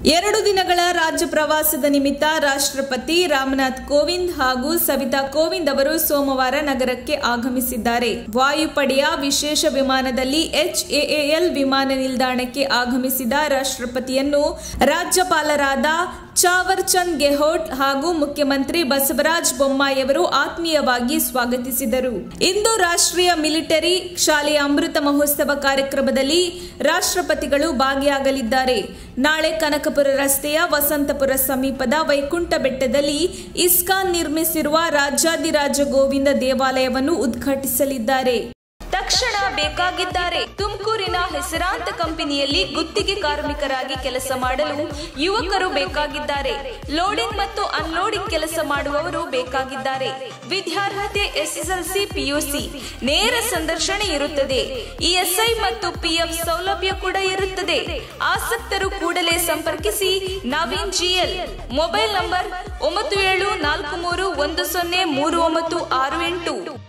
ಎರಡು ದಿನಗಳ ರಾಜ್ಯ ಪ್ರವಾಸದ ನಿಮಿತ್ತ ರಾಷ್ಟ್ರಪತಿ ರಾಮನಾಥ್ ಕೋವಿಂದ್ ಹಾಗೂ ಸವಿತಾ ಕೋವಿಂದ್ ಅವರು ಸೋಮವಾರ ನಗರಕ್ಕೆ ಆಗಮಿಸಿದ್ದಾರೆ ವಾಯುಪಡೆಯ ವಿಶೇಷ ವಿಮಾನದಲ್ಲಿ ಎಚ್ಎಎಲ್ ವಿಮಾನ ನಿಲ್ದಾಣಕ್ಕೆ ಆಗಮಿಸಿದ ರಾಷ್ಟ್ರಪತಿಯನ್ನು ರಾಜ್ಯಪಾಲರಾದ ಚಾವರ್ ಚಂದ್ ಗೆಹ್ಲೋಟ್ ಹಾಗೂ ಮುಖ್ಯಮಂತ್ರಿ ಬಸವರಾಜ ಬೊಮ್ಮಾಯಿಯವರು ಆತ್ಮೀಯವಾಗಿ ಸ್ವಾಗತಿಸಿದರು ಇಂದು ರಾಷ್ಟ್ರೀಯ ಮಿಲಿಟರಿ ಶಾಲೆಯ ಅಮೃತ ಮಹೋತ್ಸವ ಕಾರ್ಯಕ್ರಮದಲ್ಲಿ ರಾಷ್ಟ್ರಪತಿಗಳು ಭಾಗಿಯಾಗಲಿದ್ದಾರೆ ನಾಳೆ ಕನಕಪುರ ರಸ್ತೆಯ ವಸಂತಪುರ ಸಮೀಪದ ವೈಕುಂಠ ಬೆಟ್ಟದಲ್ಲಿ ಇಸ್ಕಾನ್ ನಿರ್ಮಿಸಿರುವ ರಾಜಾದಿರಾಜ ಗೋವಿಂದ ದೇವಾಲಯವನ್ನು ಉದ್ಘಾಟಿಸಲಿದ್ದಾರೆ ತಕ್ಷಣ ಬೇಕಾಗಿದ್ದಾರೆ ತುಮಕೂರಿನ ಹೆಸರಾಂತ ಕಂಪನಿಯಲ್ಲಿ ಗುತ್ತಿಗೆ ಕಾರ್ಮಿಕರಾಗಿ ಕೆಲಸ ಮಾಡಲು ಯುವಕರು ಬೇಕಾಗಿದ್ದಾರೆ ಲೋಡಿಂಗ್ ಮತ್ತು ಅನ್ಲೋಡಿಂಗ್ ಕೆಲಸ ಮಾಡುವವರು ಬೇಕಾಗಿದ್ದಾರೆ ವಿದ್ಯಾರ್ಹತೆ ಎಸ್ಎಸ್ಎಲ್ಸಿ ಪಿಯುಸಿ ನೇರ ಸಂದರ್ಶನ ಇರುತ್ತದೆ ಇಎಸ್ಐ ಮತ್ತು ಪಿಎಫ್ ಸೌಲಭ್ಯ ಕೂಡ ಇರುತ್ತದೆ ಆಸಕ್ತರು ಕೂಡಲೇ ಸಂಪರ್ಕಿಸಿ ನವೀನ್ ಜಿಎಲ್ ಮೊಬೈಲ್ ನಂಬರ್ ಒಂಬತ್ತು ಏಳು ನಾಲ್ಕು ಮೂರು ಒಂದು ಸೊನ್ನೆ ಮೂರು ಒಂಬತ್ತು ಆರು ಎಂಟು